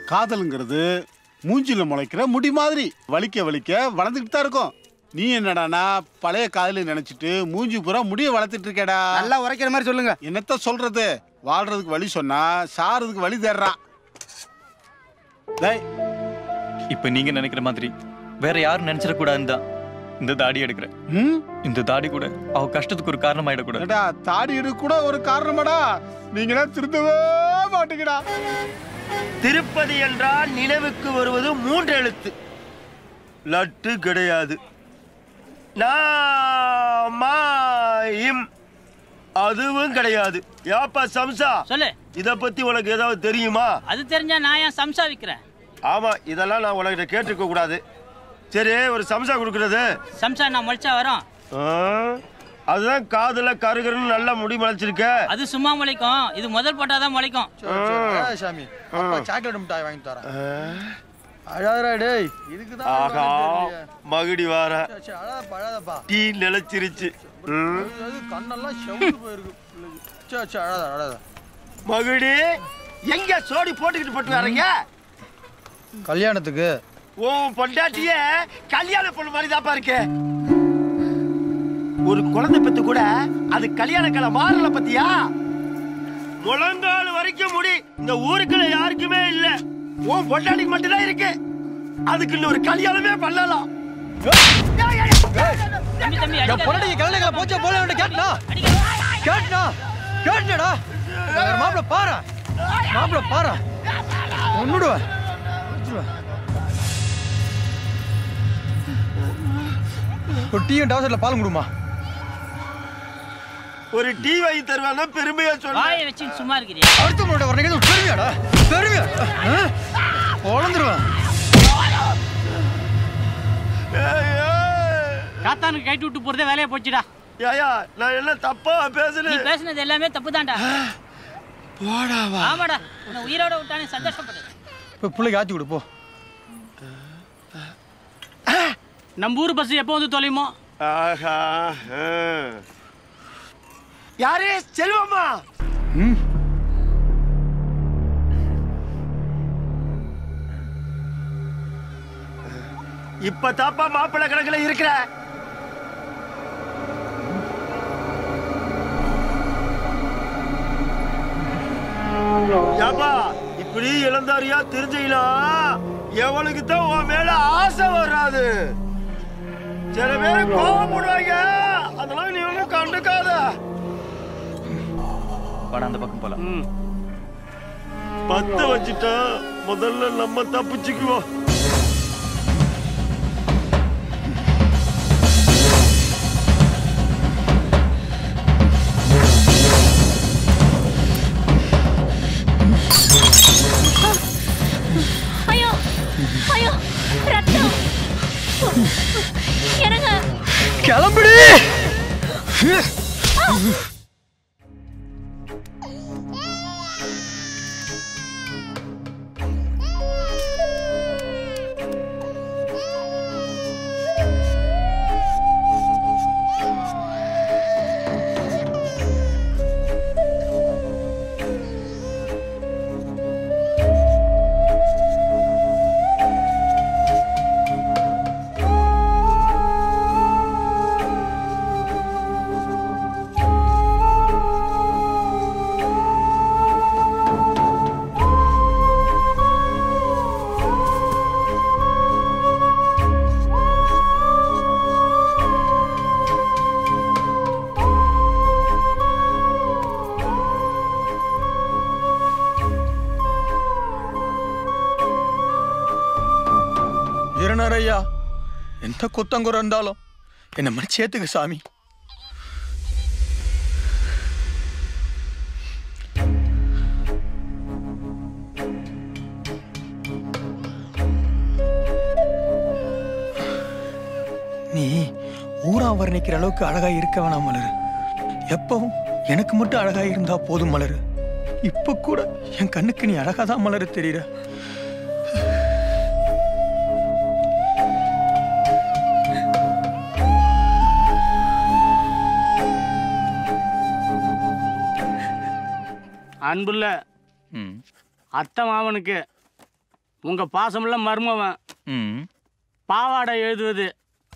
காதலுங்கிறது மூஞ்சில முளைக்கிற முடி மாதிரி வலிக்க வலிக்க வளர்ந்துக்கிட்டு தான் இருக்கும் நீ என்னடானா பழைய காதலை நினைச்சிட்டு மூஞ்சி பூரா முடிய வளர்த்துட்டு இருக்கேடா நல்லா உரைக்கிற மாதிரி சொல்லுங்க என்னத்த சொல்றது வாழ்றதுக்கு வழி சொன்னா சாறதுக்கு வழி தேடுறான் டேய் இப்ப நீங்க நினைக்கிற மாதிரி வேற யாரும் நினைச்சிடக்கூடாதுன்னு தான் இந்த தாடி எடுக்கிறேன் ம் இந்த தாடி கூட அவ கஷ்டத்துக்கு ஒரு காரணம் ஆயிடக்கூடாது ஏடா தாடி எடுக்க கூட ஒரு காரணமாடா நீங்களா திருந்தவே மாட்டீங்கடா திருப்பதி என்றால் நினைவுக்கு வருவது மூன்று எழுத்து லட்டு கிடையாது நாமாயிம் அதுவும் கிடையாது யாப்பா சம்சா சொல்லு இத பத்தி உனக்கு ஏதாவது தெரியுமா அது தெரிஞ்சா நான் ஏன் சம்சா விற்கிறேன் ஆமா இதெல்லாம் நான் உனக்கிட்ட கேட்டிருக்க கூடாது சரி ஒரு சம்சா கொடுக்கறது சம்சா நான் முளைச்சா வரும் ஆ, அதுதான் காதுல கருகருன்னு நல்லா முடி முளைச்சிருக்க அது சும்மா முளைக்கும் இது முதல் போட்டாதான் முளைக்கும் ஏய் சாமி அப்பா சாக்லேட் மிட்டாய் வாங்கி தரேன் அழாதடா டேய் இதுக்கு தான் ஆகா மகுடி வார அழாதப்பா அழாதப்பா டீ நிலைச்சிருச்சு ம். அது கண்ணெல்லாம் செவுத்து போயிருக்கு பிள்ளைக்கு சே சே அழாத அழாத மகுடி எங்க சோடி போட்டுக்கிட்டு போட்டு வரீங்க கல்யாணத்துக்கு உன் பொண்டாட்டிய கல்யாண பொண்ணு மாதிரி தாப்பா இருக்கு ஒரு குழந்தை பெத்து கூட அது கல்யாண கலை மாறல பத்தியா முழங்கால் வரைக்கும் முடி இந்த ஊருக்குள்ள யாருக்குமே இல்ல உன் பொண்டாட்டிக்கு மட்டும்தான் இருக்கு அதுக்கு இன்னொரு கல்யாணமே பண்ணலாம் தம்பி தம்பி என் அடிக்காத. பொண்ணு கல்யாணங்களை போச்சா போல கேட்டனா அடிக்காத. கேட்டனா கேட்டடா மாப்பிள பாரு மாப்பிள பாரு ஒன்னுடுவேன் ஒரு டீயும் டவசர்ல பால் கொடுமா ஒரு டீ வாங்கி தருவானா பெருமையா சொல்ல வாயை வச்சு சும்மா இருக்கிறியா அடுத்த முறை வரீங்க பெருமையாடா பெருமையா குழந்துருவேன் காத்தானுக்கு கைட்டு விட்டு போறதே வேலையை போச்சுடா ஏயா நான் என்ன தப்பா நீ பேசுனேன் பேசுனது எல்லாமே தப்புதான்டா போடாவா ஆமாடா உன்னை உயிரோட விட்டானே சந்தோஷப்படு இப்போ பிள்ளைக்கு ஆத்தி கொடு போ நம்ம ஊர் பஸ் எப்போ வந்து தொலையுமோ ஆஹா ஆ. யாரு செல்வம்மா ம் இப்ப தாப்பா மாப்பிள்ளை கணக்குல இருக்கிற ஏப்பா இப்படி இளந்தாரியா தெரிஞ்சீங்களா எவனுக்கு தான் உன் மேல ஆசை வராது சில பேர் கோவப்படுவாங்க அதெல்லாம் நீ ஒன்றும் கண்டுக்காத வாடா அந்த பக்கம் போலாம் ம். பத்த வச்சுட்டா முதல்ல நம்ம தப்பிச்சுக்குவோம் ஐயோ ஐயோ ரத்தம் எனக்கு கிளம்புடி ஐயா எந்த குத்தங்குறை இருந்தாலும் என்னை மன்னிச்சு ஏத்துக்க சாமி நீ ஊரா வர்ணிக்கிற அளவுக்கு அழகா இருக்க வேணாம் மலரு எப்பவும் எனக்கு மட்டும் அழகா இருந்தா போதும் மலரு இப்ப கூட என் கண்ணுக்கு நீ அழகா தான் மலரு தெரியுற அன்புள்ள ம் அத்தை மாமனுக்கு உங்க பாசமுள்ள மருமவன் ம் பாவாடை எழுதுவது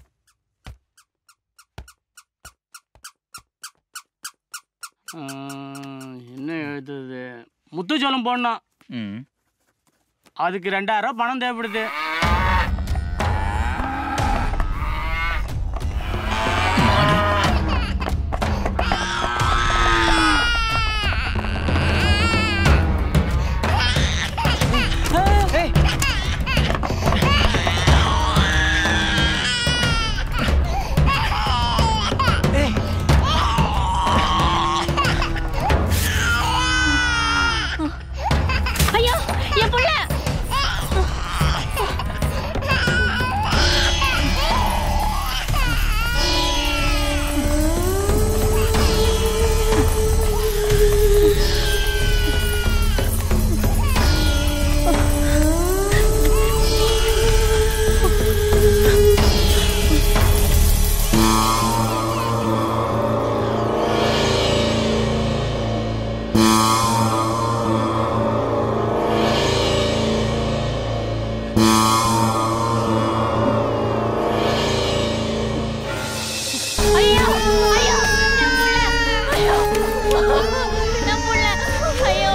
ஆஹ், என்ன எழுதுவது முத்துச்சோளம் போடணும் ம் அதுக்கு ரெண்டாயிரம் ரூபாய் பணம் தேவைப்படுது ஐயோ என் புள்ள ஐயோ ஐயோ என் புள்ள ஐயோ என் புள்ள ஐயோ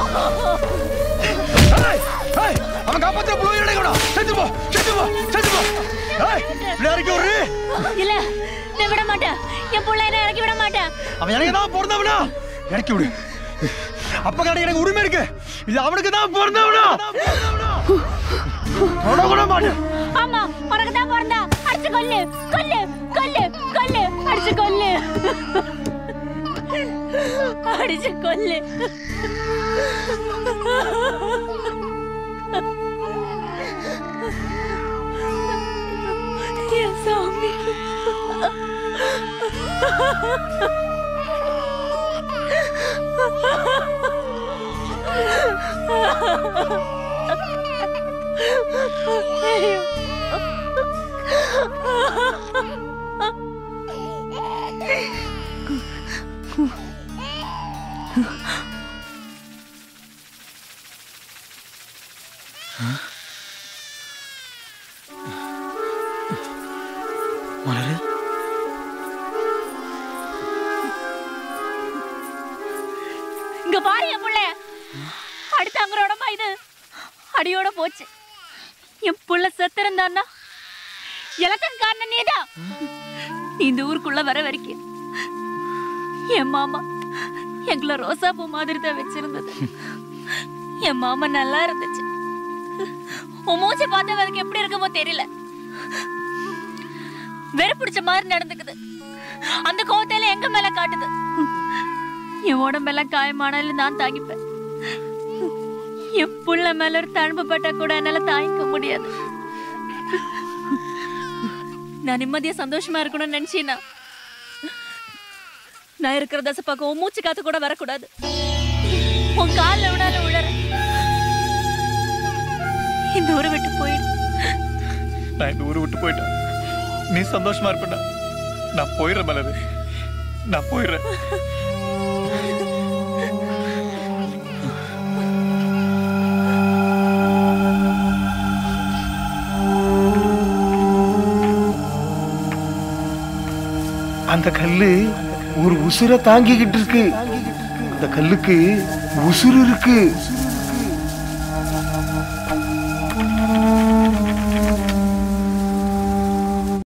அவன் காப்பாற்ற போய் நினைக்கடா செத்து போ செத்து போ செத்து போ ஏய் இப்படி இறக்கி விடுறி இல்ல நான் விட மாட்டேன் என் புள்ள என்ன இறக்கி விட மாட்டேன் அவன் எனக்கு தான் பிறந்தவனா இறக்கி விடு அப்ப கடை எனக்கு உரிமை இருக்கு இல்ல அவனுக்கு தான் பிறந்தவனா தொட கூட மாட்டேன் ஆமா உனக்கு தான் பிறந்தா அடிச்சு கொல்லு கொல்லு கொல்லு கொல்லு அடிச்சு கொல்லு அடிச்சு கொல்லு என் சாமி ஐயோ மலரு இங்க பாரு என் புள்ள அடுத்தவங்களோட இது அடியோட போச்சு என் புள்ள செத்திருந்தான்னா இலக்கம் காரணம் நீதான் நீ இந்த ஊருக்குள்ள வர வரைக்கும் என் மாமா எங்களை ரோசா பூ மாதிரி தான் வச்சிருந்தது என் மாமா நல்லா இருந்துச்சு உன் மூச்சு பார்த்தா அதுக்கு எப்படி இருக்குமோ தெரியல வெறுப்பிடிச்ச மாதிரி நடந்துக்குது அந்த கோவத்தையில எங்க மேல காட்டுது என் உடம்பெல்லாம் காயமானாலும் நான் தாங்கிப்பேன் என் புள்ள மேல ஒரு தழும்பு பட்டா கூட என்னால தாங்கிக்க முடியாது நான் நிம்மதியா சந்தோஷமா இருக்கணும்னு நினைச்சேன்னா நான் இருக்கிற தசை பார்க்க உன் மூச்சு காத்து கூட வரக்கூடாது உன் காலில் விடாலும் உழற இந்த ஊரை விட்டு போயிடு நான் இந்த ஊரை விட்டு போயிட்டேன் நீ சந்தோஷமா இருப்படா நான் போயிடுறேன் மலரு நான் போயிடுறேன் அந்த கல்லு ஒரு உசுரை தாங்கிக்கிட்டு இருக்கு அந்த கல்லுக்கு உசுறு இருக்கு